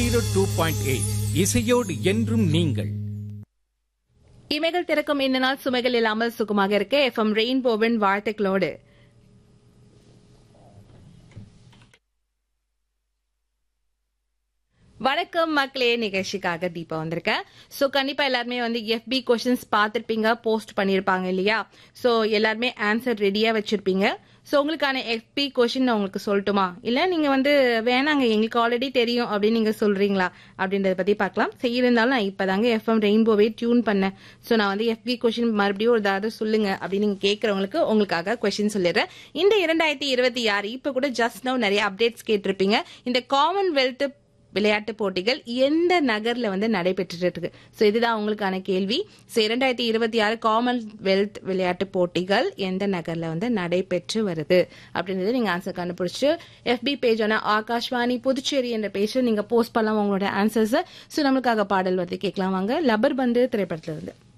zero two point eight இசையோடு என்றும் நீங்கள் இமைகள் திறக்கும் இந்த நாள் சுமைகள் இல்லாமல் சுகமாக இருக்க எஃப்எம் ரெயின்போவின் வாழ்த்துக்களோடு வணக்கம் மக்களே நிகழ்ச்சிக்காக தீபா வந்திருக்கேன் ஸோ கண்டிப்பா எல்லாருமே வந்து எஃபி கொஷின்ஸ் பார்த்துருப்பீங்க போஸ்ட் பண்ணியிருப்பாங்க இல்லையா ஸோ எல்லாருமே ஆன்சர் ரெடியா வச்சிருப்பீங்க ஸோ உங்களுக்கான எஃபி கொஷின் நான் உங்களுக்கு சொல்லட்டுமா இல்லை நீங்க வந்து வேணாங்க எங்களுக்கு ஆல்ரெடி தெரியும் அப்படின்னு நீங்க சொல்றீங்களா அப்படின்றத பத்தி பார்க்கலாம் சரி இருந்தாலும் நான் இப்பதாங்க எஃப்எம் ரெயின்போவே டியூன் பண்ணேன் ஸோ நான் வந்து எஃபி கொஷின் மறுபடியும் ஒரு தடவை சொல்லுங்க அப்படின்னு நீங்க கேட்கறவங்களுக்கு உங்களுக்காக கொஷின் சொல்லிடுறேன் இந்த இரண்டாயிரத்தி இருபத்தி ஆறு இப்ப கூட ஜஸ்ட் நவ் நிறைய அப்டேட்ஸ் கேட்டிருப்பீங்க இந்த காமன்வெல்த் விளையாட்டு போட்டிகள் எந்த நகர்ல வந்து நடைபெற்றுட்டு இருக்கு ஸோ இதுதான் உங்களுக்கான கேள்வி ஸோ இரண்டாயிரத்தி இருபத்தி ஆறு காமன்வெல்த் விளையாட்டு போட்டிகள் எந்த நகர்ல வந்து நடைபெற்று வருது அப்படின்றது நீங்க ஆன்சர் கண்டுபிடிச்சு எஃபி பேஜான ஆகாஷ்வாணி புதுச்சேரி என்ற பேஜ் நீங்க போஸ்ட் பண்ணலாம் உங்களோட ஆன்சர்ஸ் ஸோ நம்மளுக்காக பாடல் வந்து கேட்கலாம் வாங்க லப்பர் பந்து திரைப்படத்துல இருந்து